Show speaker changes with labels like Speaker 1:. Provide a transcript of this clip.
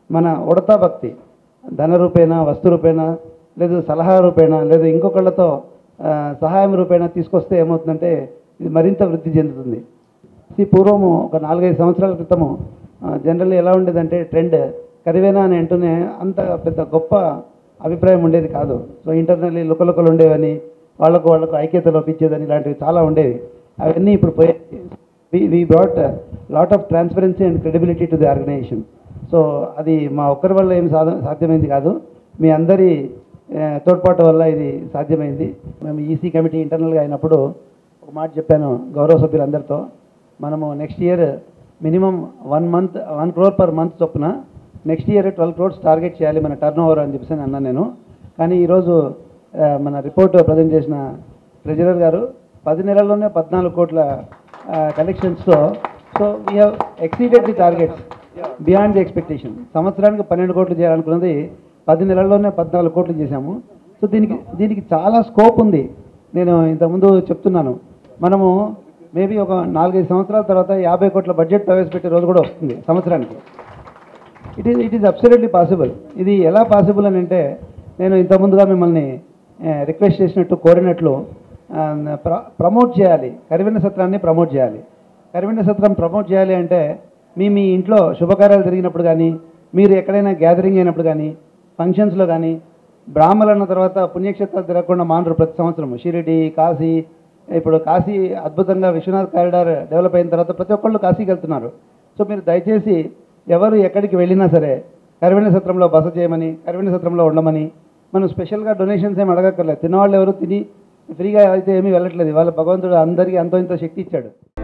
Speaker 1: మన ఉడతా భక్తి ధన రూపేణ వస్తు రూపేణ లేదు సలహా రూపేణ లేదు ఇంకొకళ్ళతో ఆ, సహాయం రూపేణ తీసుకొస్తే ఏమవుతుందంటే ఇది మరింత వృద్ధి చెందుతుంది ఈ పూర్వము ఒక నాలుగైదు సంవత్సరాల క్రితము జనరల్లీ ఎలా ఉండేదంటే ట్రెండ్ కరివేనా అని అంటూనే అంత పెద్ద గొప్ప అభిప్రాయం ఉండేది కాదు సో ఇంటర్నల్లీ లుకలుకలు ఉండేవని వాళ్ళకు వాళ్ళకు ఐక్యత లోపించేదని ఇలాంటివి చాలా ఉండేవి అవన్నీ ఇప్పుడు పోయి we brought lot of transparency and credibility to the organization so అది మా ఒక్కరి వల్ల ఏం సాధ సాధ్యమైంది కాదు మీ అందరి ఆ, తోడ్పాటు వల్ల ఇది సాధ్యమైంది మేము ఈసీ కమిటీ ఇంటర్నల్గా అయినప్పుడు ఒక మాట చెప్పాను గౌరవ సభ్యులందరితో మనము next year minimum one month one crore per month చొప్పున next year twelve crores target చేయాలి మన టర్న్ ఓవర్ అని చెప్పేసి అని అన్నాను నేను కానీ ఈరోజు ఆ, మన రిపోర్ట్ ప్రజెంట్ చేసిన ట్రెజరర్ గారు పది నెలల్లోనే పద్నాలుగు కోట్ల కలెక్షన్స్తో so we have exceeded the targets beyond the expectation సంవత్సరానికి పన్నెండు కోట్లు చేయాలనుకున్నది పది నెలల్లోనే పద్నాలుగు కోట్లు చేశాము సో దీనికి దీనికి చాలా స్కోప్ ఉంది నేను ఇంతకుముందు చెప్తున్నాను మనము మేబీ ఒక నాలుగైదు సంవత్సరాల తర్వాత యాభై కోట్ల బడ్జెట్ ప్రవేశపెట్టే రోజు కూడా వస్తుంది సంవత్సరానికి it is it is absolutely possible ఇది ఎలా పాసిబుల్ అని అంటే నేను ఇంతకుముందుగా మిమ్మల్ని రిక్వెస్ట్ చేసినట్టు కోరినట్లు ఆ, ప్ర ప్రమోట్ చేయాలి కరివెన్న సత్రాన్ని ప్రమోట్ చేయాలి కరివెన్న సత్రం ప్రమోట్ చేయాలి అంటే మీ మీ ఇంట్లో శుభకార్యాలు జరిగినప్పుడు కానీ మీరు ఎక్కడైనా గ్యాదరింగ్ అయినప్పుడు కానీ ఫంక్షన్స్లో కానీ బ్రాహ్మణులు అన్న తర్వాత పుణ్యక్షేత్రాలు తిరగకుండా మానరు ప్రతి సంవత్సరం షిరిడి కాశీ ఇప్పుడు కాశీ అద్భుతంగా విశ్వనాథ్ కారిడార్ డెవలప్ అయిన తర్వాత ప్రతి ఒక్కళ్ళు కాశీకి వెళ్తున్నారు సో మీరు దయచేసి ఎవరు ఎక్కడికి వెళ్ళినా సరే కరివెన్న సత్రంలో బస చేయమని కరివెన్న సత్రంలో ఉండమని మనం స్పెషల్గా డొనేషన్స్ ఏమి అడగక్కర్లేదు తిన్నవాళ్ళు ఎవరు తిని ఫ్రీగా అయితే ఏమీ వెళ్ళట్లేదు వాళ్ళ భగవంతుడు అందరికీ అంతో ఇంతో శక్తి ఇచ్చాడు